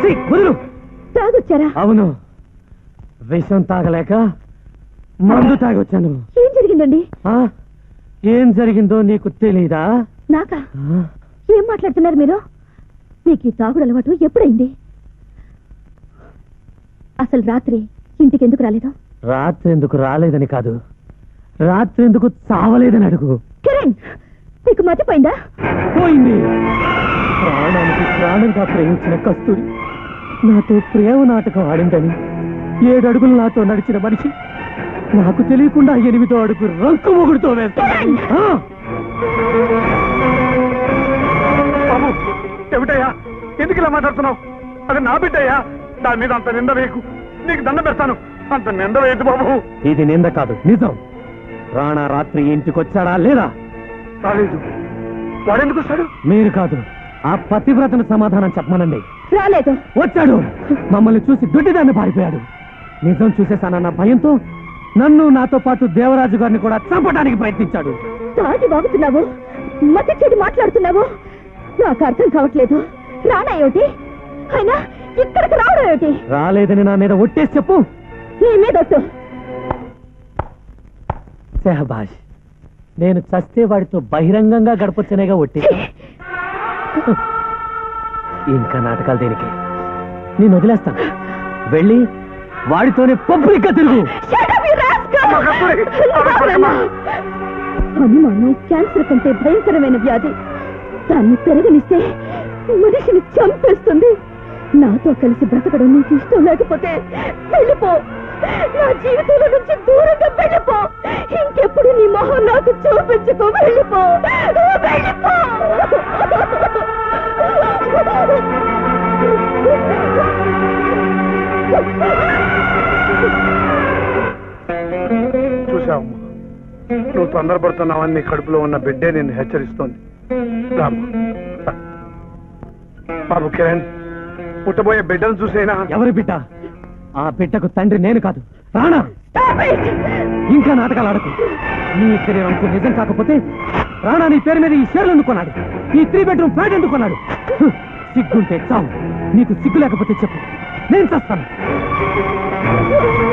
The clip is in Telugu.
ఛీ, వదులు తాగొచ్చారా అవును విషం తాగలేక మందు తాగొచ్చాను ఏం జరిగిందండి ఆ? ఏం జరిగిందో నీకు తెలీదా నాకా ఆ? ఏం మాట్లాడుతున్నారు మీరు మీకు ఈ తాగుడు అలవాటు ఎప్పుడైంది అసలు రాత్రి ఇంటికి ఎందుకు రాలేదు రాత్రి ఎందుకు రాలేదని కాదు రాత్రి ఎందుకు చావలేదని అడుగు కిరణ్ నీకు మతిపోయిందా పోయింది ప్రాణానికి ప్రాణంగా ప్రేమించిన కస్తూరి నాతో ప్రేమ నాటకం ఆడిందని ఏడు అడుగులు నాతో నడిచిన మనిషి నాకు తెలియకుండా ఎనిమిదో అడుగు రంకు మొగుడుతో వేస్తాను ఆ! బాబు ఏమిటయ్యా ఎందుకు ఇలా మాట్లాడుతున్నావు అది నా బిడ్డయ్యా దాని మీద అంత నింద వేయకు నీకు దండ పెడతాను అంత నింద వేయద్దు బాబు ఇది నింద కాదు నిజం రాణా రాత్రి ఇంటికి వచ్చాడా లేదా రాలేదు వాడెందుకు వస్తాడు మీరు కాదు ఆ పతివ్రతను సమాధానం చెప్పమనండి రాలేదు వచ్చాడు మమ్మల్ని చూసి దుడ్డిదాన్ని పారిపోయాడు నిజం చూసేసానన్న భయంతో నన్ను నాతో పాటు దేవరాజు గారిని కూడా చంపడానికి ప్రయత్నించాడు తాగి వాగుతున్నావు మతి చెడు మాట్లాడుతున్నావు నాకు అర్థం కావట్లేదు రానా ఏమిటి అయినా ఇక్కడికి రావడం ఏమిటి రాలేదని నా మీద ఒట్టేసి చెప్పు నీ మీద ఒట్టు. సెహబాష్ నేను చస్తే వాడితో బహిరంగంగా గడపొచ్చనేగా ఒట్టేసా ఇంకా నాటకాలు దేనికి నేను వదిలేస్తాను వెళ్ళి వాడితోనే పబ్లిక్గా తిరుగు Shut up, you rascal! అమ్మ, కస్తూరి! రావణమ్మ! అనుమానం క్యాన్సర్ కంటే భయంకరమైన వ్యాధి దాన్ని పెరగనిస్తే మనిషిని చంపేస్తుంది నాతో కలిసి బ్రతకడం నీకు ఇష్టం లేకపోతే వెళ్ళిపో నా జీవితంలో నుంచి దూరంగా వెళ్ళిపో ఇంకెప్పుడు నీ మొహం నాకు చూపించుకో వెళ్ళిపో వెళ్ళిపో చూసావమ్మా నువ్వు తొందరపడుతున్నావని నీ కడుపులో ఉన్న బిడ్డే నిన్ను హెచ్చరిస్తోంది రామ్మా. బాబు కిరణ్ పుట్టబోయే బిడ్డను చూసైనా ఎవరి బిడ్డ ఆ బిడ్డకు తండ్రి నేను కాదు రాణా Stop it! ఇంకా నాటకాలు ఆడకు నీ శరీరంకు నిజం కాకపోతే రాణా నీ పేరు మీద ఈ షేర్లు ఎందుకున్నాడు ఈ త్రీ బెడ్రూమ్ ఫ్లాట్ ఎందుకున్నాడు హ్, సిగ్గుంటే చావు నీకు సిగ్గు లేకపోతే చెప్పు నేను చేస్తాను